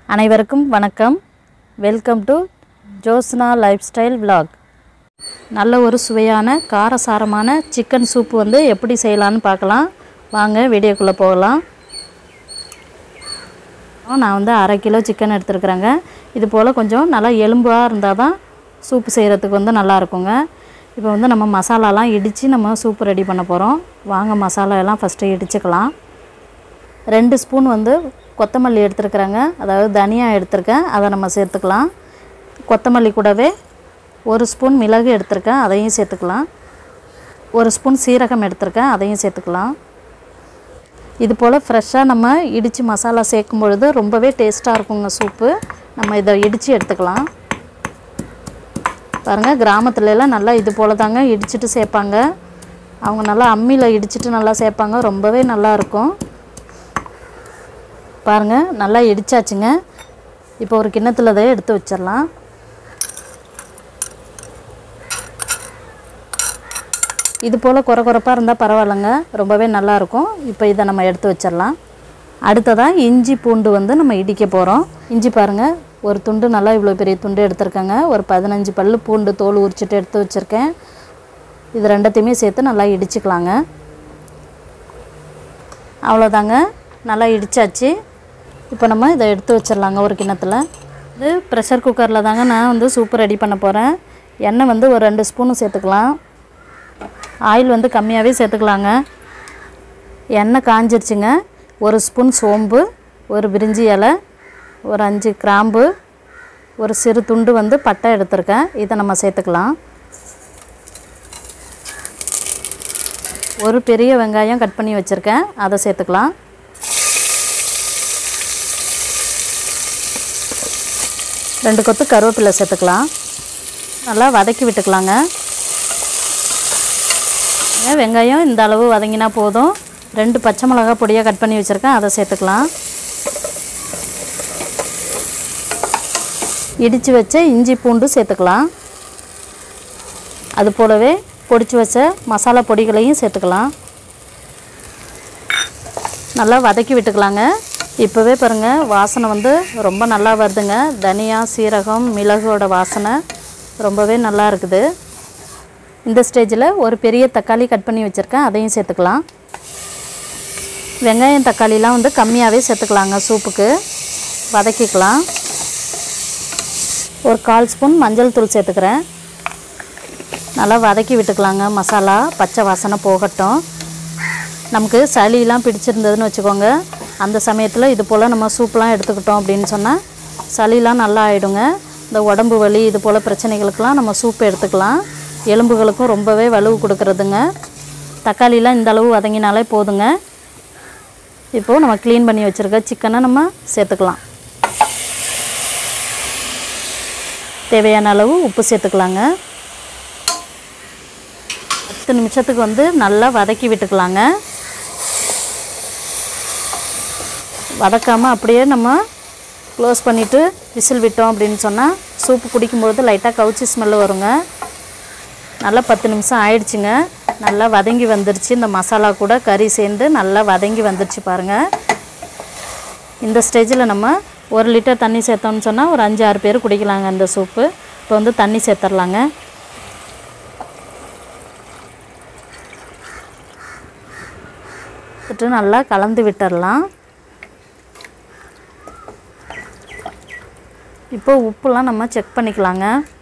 அனைவருக்கும் வணக்கம் welcome to Josna life style vlog நல்ல ஒரு சுவையான காரசாரமான சிக்கன் சூப் வந்து எப்படி செய்யலான்னு பார்க்கலாம் வாங்க வீடியோக்குள்ளே போகலாம் நான் வந்து அரை கிலோ சிக்கன் எடுத்துருக்குறேங்க இது போல் கொஞ்சம் நல்லா எலும்பாக இருந்தால் தான் சூப்பு செய்கிறதுக்கு வந்து நல்லா இருக்குங்க இப்போ வந்து நம்ம மசாலாலாம் இடித்து நம்ம சூப் ரெடி பண்ண போகிறோம் வாங்க மசாலா எல்லாம் ஃபஸ்ட்டு இடிச்சுக்கலாம் ரெண்டு ஸ்பூன் வந்து கொத்தமல்லி எடுத்துருக்குறேங்க அதாவது தனியா எடுத்திருக்கேன் அதை நம்ம சேர்த்துக்கலாம் கொத்தமல்லி கூடவே ஒரு ஸ்பூன் மிளகு எடுத்திருக்கேன் அதையும் சேர்த்துக்கலாம் ஒரு ஸ்பூன் சீரகம் எடுத்திருக்கேன் அதையும் சேர்த்துக்கலாம் இது போல் ஃப்ரெஷ்ஷாக நம்ம இடித்து மசாலா சேர்க்கும் பொழுது ரொம்பவே டேஸ்ட்டாக இருக்குங்க சூப்பு நம்ம இதை இடித்து எடுத்துக்கலாம் பாருங்கள் கிராமத்துல எல்லாம் நல்லா இது போல் தாங்க இடிச்சிட்டு சேர்ப்பாங்க அவங்க நல்லா அம்மியில் இடிச்சிட்டு நல்லா சேர்ப்பாங்க ரொம்பவே நல்லா இருக்கும் பாருங்கள் நல்லா இடிச்சாச்சுங்க இப்போ ஒரு கிண்ணத்தில் அதை எடுத்து வச்சிடலாம் இது போல் குறை குறைப்பாக இருந்தால் பரவாயில்லைங்க ரொம்பவே நல்லாயிருக்கும் இப்போ இதை நம்ம எடுத்து வச்சிடலாம் அடுத்ததாக இஞ்சி பூண்டு வந்து நம்ம இடிக்க போகிறோம் இஞ்சி பாருங்கள் ஒரு துண்டு நல்லா இவ்வளோ பெரிய துண்டு எடுத்திருக்கேங்க ஒரு பதினஞ்சு பல் பூண்டு தோல் உரிச்சிட்டு எடுத்து வச்சுருக்கேன் இது ரெண்டத்தையுமே சேர்த்து நல்லா இடிச்சுக்கலாங்க அவ்வளோதாங்க நல்லா இடித்தாச்சு இப்போ நம்ம இதை எடுத்து வச்சிடலாங்க ஒரு கிண்ணத்தில் இது ப்ரெஷர் குக்கரில் தாங்க நான் வந்து சூப்பு ரெடி பண்ண போகிறேன் எண்ணெய் வந்து ஒரு ரெண்டு ஸ்பூனு சேர்த்துக்கலாம் ஆயில் வந்து கம்மியாகவே சேர்த்துக்கலாங்க எண்ணெய் காஞ்சிருச்சுங்க ஒரு ஸ்பூன் சோம்பு ஒரு பிரிஞ்சி இலை ஒரு அஞ்சு கிராம்பு ஒரு சிறு துண்டு வந்து பட்டை எடுத்திருக்கேன் இதை நம்ம சேர்த்துக்கலாம் ஒரு பெரிய வெங்காயம் கட் பண்ணி வச்சுருக்கேன் அதை சேர்த்துக்கலாம் ரெண்டு கொத்து கருவேப்பிலை சேர்த்துக்கலாம் நல்லா வதக்கி விட்டுக்கலாங்க ஏன் வெங்காயம் இந்த அளவு வதங்கினா போதும் ரெண்டு பச்சை மிளகா பொடியாக கட் பண்ணி வச்சுருக்கேன் அதை சேர்த்துக்கலாம் இடித்து வச்ச இஞ்சி பூண்டு சேர்த்துக்கலாம் அது போலவே பொடிச்சு வச்ச மசாலா பொடிகளையும் சேர்த்துக்கலாம் நல்லா வதக்கி விட்டுக்கலாங்க இப்போவே பாருங்கள் வாசனை வந்து ரொம்ப நல்லா வருதுங்க தனியா சீரகம் மிளகோட வாசனை ரொம்பவே நல்லா இருக்குது இந்த ஸ்டேஜில் ஒரு பெரிய தக்காளி கட் பண்ணி வச்சுருக்கேன் அதையும் சேர்த்துக்கலாம் வெங்காயம் தக்காளிலாம் வந்து கம்மியாகவே சேர்த்துக்கலாங்க சூப்புக்கு வதக்கிக்கலாம் ஒரு கால் ஸ்பூன் மஞ்சள் தூள் சேர்த்துக்கிறேன் நல்லா வதக்கி விட்டுக்கலாங்க மசாலா பச்சை வாசனை போகட்டும் நமக்கு சளியெலாம் பிடிச்சிருந்ததுன்னு வச்சுக்கோங்க அந்த சமயத்தில் இது போல் நம்ம சூப்லாம் எடுத்துக்கிட்டோம் அப்படின்னு சொன்னால் சளிலாம் நல்லா ஆகிடுங்க இந்த உடம்பு வலி இது போல் பிரச்சனைகளுக்கெலாம் நம்ம சூப் எடுத்துக்கலாம் எலும்புகளுக்கும் ரொம்பவே வலுவு கொடுக்குறதுங்க தக்காளிலாம் இந்த அளவு வதங்கினாலே போதுங்க இப்போது நம்ம க்ளீன் பண்ணி வச்சுருக்க சிக்கனை நம்ம சேர்த்துக்கலாம் தேவையான அளவு உப்பு சேர்த்துக்கலாங்க பத்து நிமிஷத்துக்கு வந்து நல்லா வதக்கி விட்டுக்கலாங்க வதக்காமல் அப்படியே நம்ம க்ளோஸ் பண்ணிவிட்டு விசில் விட்டோம் அப்படின்னு சொன்னால் சூப்பு குடிக்கும்பொழுது லைட்டாக கவுச்சி ஸ்மெல்லு வருங்க நல்லா பத்து நிமிஷம் ஆயிடுச்சுங்க நல்லா வதங்கி வந்துருச்சு இந்த மசாலா கூட கறி சேர்ந்து நல்லா வதங்கி வந்துருச்சு பாருங்கள் இந்த ஸ்டேஜில் நம்ம ஒரு லிட்டர் தண்ணி சேர்த்தோம்னு சொன்னால் ஒரு அஞ்சு ஆறு பேர் குடிக்கலாங்க இந்த சூப்பு இப்போ வந்து தண்ணி சேர்த்துர்லாங்க விட்டு நல்லா கலந்து விட்டுடலாம் இப்போ உப்புலாம் நம்ம செக் பண்ணிக்கலாங்க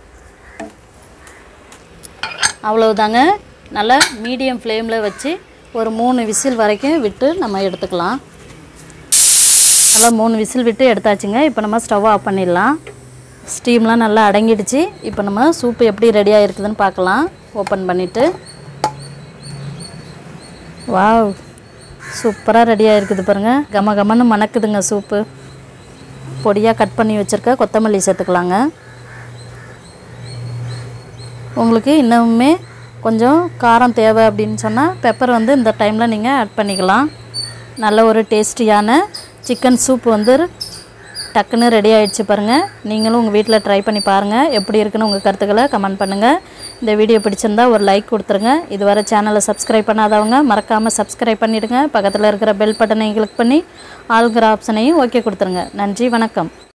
அவ்வளவுதாங்க நல்லா மீடியம் ஃப்ளேமில் வச்சு ஒரு மூணு விசில் வரைக்கும் விட்டு நம்ம எடுத்துக்கலாம் நல்லா மூணு விசில் விட்டு எடுத்தாச்சுங்க இப்போ நம்ம ஸ்டவ் ஆஃப் பண்ணிடலாம் ஸ்டீம்லாம் நல்லா அடங்கிடுச்சு இப்போ நம்ம சூப்பு எப்படி ரெடியாக இருக்குதுன்னு பார்க்கலாம் ஓப்பன் பண்ணிவிட்டு வாவ் சூப்பராக ரெடியாக இருக்குது பாருங்கள் கம கமன்னு மணக்குதுங்க சூப்பு பொடியாக கட் பண்ணி வச்சுருக்க கொத்தமல்லி சேர்த்துக்கலாங்க உங்களுக்கு இன்னுமே கொஞ்சம் காரம் தேவை அப்படின்னு சொன்னால் பெப்பர் வந்து இந்த டைமில் நீங்கள் ஆட் பண்ணிக்கலாம் நல்ல ஒரு டேஸ்டியான சிக்கன் சூப் வந்து டக்குன்னு ரெடி ஆகிடுச்சு பாருங்கள் நீங்களும் உங்கள் வீட்டில் ட்ரை பண்ணி பாருங்கள் எப்படி இருக்குன்னு உங்கள் கருத்துக்களை கமெண்ட் பண்ணுங்கள் இந்த வீடியோ பிடிச்சிருந்தா ஒரு லைக் கொடுத்துருங்க இதுவரை சேனலை சப்ஸ்கிரைப் பண்ணாதவங்க மறக்காமல் சப்ஸ்கிரைப் பண்ணிவிடுங்க பக்கத்தில் இருக்கிற பெல் பட்டனை கிளிக் பண்ணி ஆல்கிற ஆப்ஷனையும் ஓகே கொடுத்துருங்க நன்றி வணக்கம்